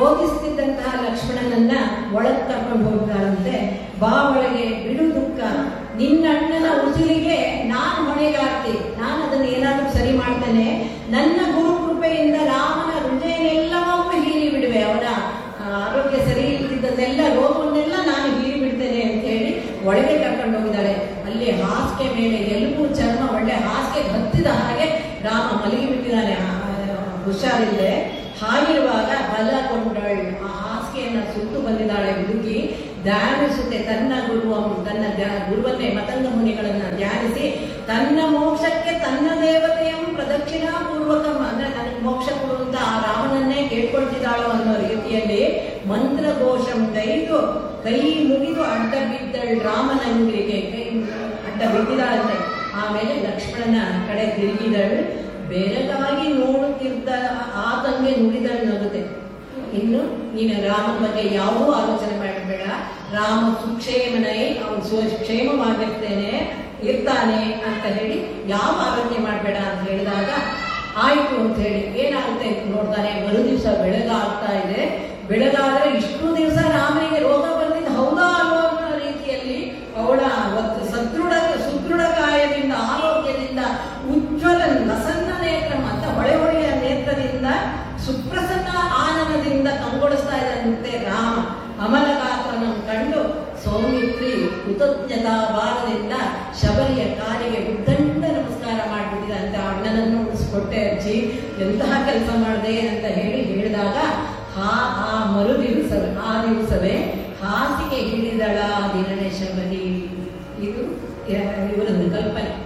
ರೋಧಿಸುತ್ತಿದ್ದಂತಹ ಲಕ್ಷ್ಮಣನನ್ನ ಒಳಗ್ ಕರ್ಕೊಂಡು ಹೋಗ್ತಾಳಂತೆ ಬಾ ಒಳಗೆ ಬಿಡು ದುಃಖ ನಿನ್ನ ಅಣ್ಣನ ಉಸಿರಿಗೆ ನಾನು ಹೊಣೆಗಾರ್ತಿ ನಾನು ಅದನ್ನ ಏನಾದ್ರೂ ಸರಿ ಮಾಡ್ತೇನೆ ನನ್ನ ಗುರು ಕೃಪೆಯಿಂದ ರಾಮನ ಹೃದಯನೆಲ್ಲವನ್ನೂ ಹೀರಿ ಬಿಡುವೆ ಅವನ ಆ, ಆರೋಗ್ಯ ಸರಿ ಇಲ್ದಿದ್ದನ್ನೆಲ್ಲ ರೋಗವನ್ನೆಲ್ಲ ನಾನು ಹೀರಿ ಬಿಡ್ತೇನೆ ಅಂತ ಹೇಳಿ ಒಳಗೆ ಕರ್ಕೊಂಡು ಹೋಗಿದ್ದಾಳೆ ಅಲ್ಲಿ ಹಾಸಿಗೆ ಮೇಲೆ ಎಲುಬು ಚರ್ಮ ಒಳ್ಳೆ ಹಾಸಿಗೆ ಹತ್ತಿದ ಹಾಗೆ ರಾಮ ಮಲಗಿ ಬಿಟ್ಟಿದ್ದಾನೆ ಆ, ಆ, ಹುಷಾರಿಲ್ಲದೆ ಹಾಗಿರುವಾಗ ಬಲ ಕೊಂಡಳ್ ಆ ಹಾಸಿಗೆಯನ್ನ ಸುತ್ತು ಬಂದಿದ್ದಾಳೆ ಹುಡುಗಿ ಧ್ಯಾನಿಸುತ್ತೆ ತನ್ನ ಗುರುವ ತನ್ನ ಧ್ಯ- ಗುರುವನ್ನೇ ಮತಂಗ ಮುನಿಗಳನ್ನ ಧ್ಯಾನಿಸಿ ತನ್ನ ಮೋಕ್ಷಕ್ಕೆ ತನ್ನ ದೇವತೆಯನ್ನು ಪ್ರದಕ್ಷಿಣಾ ಪೂರ್ವಕ ಅಂದ್ರೆ ನನಗೆ ಮೋಕ್ಷ ಕೊಡುವಂತ ಆ ರಾಮನನ್ನೇ ಕೇಳ್ಕೊಳ್ತಿದ್ದಾಳೋ ಅನ್ನೋ ರೀತಿಯಲ್ಲಿ ಮಂತ್ರ ಘೋಷಂ ಗೈದು ಕೈ ಮುಗಿದು ಅಡ್ಡ ಬಿದ್ದಳ್ ರಾಮನಂಗ್ರಿಗೆ ಕೈ ಅಡ್ಡ ಬಿದ್ದಿದ್ದಾಳಂತೆ ಆಮೇಲೆ ಲಕ್ಷ್ಮಣನ ಕಡೆ ತಿರುಗಿದಳು ಬೆರಗಾಗಿ ನೋಡುತ್ತಿದ್ದ ಆತಂಗೆ ನುಡಿದಳು ನಗುತ್ತೆ ಇನ್ನು ನೀನು ರಾಮನ ಬಗ್ಗೆ ಯಾವುದೂ ಆಲೋಚನೆ ಮಾಡಬೇಡ ರಾಮ ಸುಕ್ಷೇಮನೈ ಅವನು ಸು- ಕ್ಷೇಮವಾಗಿರ್ತೇನೆ ಇರ್ತಾನೆ ಅಂತ ಹೇಳಿ ಯಾವ ಆಲೋಚನೆ ಮಾಡಬೇಡ ಅಂತ ಹೇಳಿದಾಗ ಆಯ್ತು ಅಂತ ಹೇಳಿ ಏನಾಗುತ್ತೆ ಅಂತ ನೋಡ್ತಾನೆ ಮರು ದಿವಸ ಬೆಳಗಾಗ್ತಾ ಇದೆ ಬೆಳಗಾದ್ರೆ ಇಷ್ಟು ದಿವಸ ರಾಮನಿಗೆ ರೋಗ ಬಂದಿದ್ದು ಹೌದಾ ಅಲ್ವಾ ಅನ್ನೋ ರೀತಿಯಲ್ಲಿ ಅವಳ ಅವತ್ತು ಸದೃಢ ಸುದೃಢ ಕಾಯದಿಂದ ಆರೋಗ್ಯದಿಂದ ಉಜ್ವಲ ಲಸನ್ನ ನೇತ್ರ ಅಂತ ಹೊಳೆ ಹೊಳೆಯ ನೇತ್ರದಿಂದ ಸುಪ್ರಸನ್ನ ಆನಂದದಿಂದ ಕಂಗೊಳಿಸ್ತಾ ಇದ್ದಂತೆ ರಾಮ ಅಮಲಗಾತ್ರನನ್ನು ಕಂಡು ಸೌಮಿತ್ರಿ ಕೃತಜ್ಞತಾ ಭಾರದಿಂದ ಶಬರಿಯ ಕಾಲಿಗೆ ಉದ್ದಂಡ ನಮಸ್ಕಾರ ಮಾಡಿಬಿಟ್ಟಿದಂತೆ ಅಣ್ಣನನ್ನು ಉಳಿಸ್ಕೊಟ್ಟೆ ಅಜ್ಜಿ ಎಂತಹ ಕೆಲಸ ಮಾಡಿದೆ ಅಂತ ಹೇಳಿ ಹೇಳಿದಾಗ ಆ ಆ ಮರು ದಿವಸವೇ ಆ ದಿವಸವೇ ಹಾಸಿಗೆ ಹಿಡಿದಳ ದಿನನೇ ಶಬರಿ ಇದು ಇವರದ್ದು ಕಲ್ಪನೆ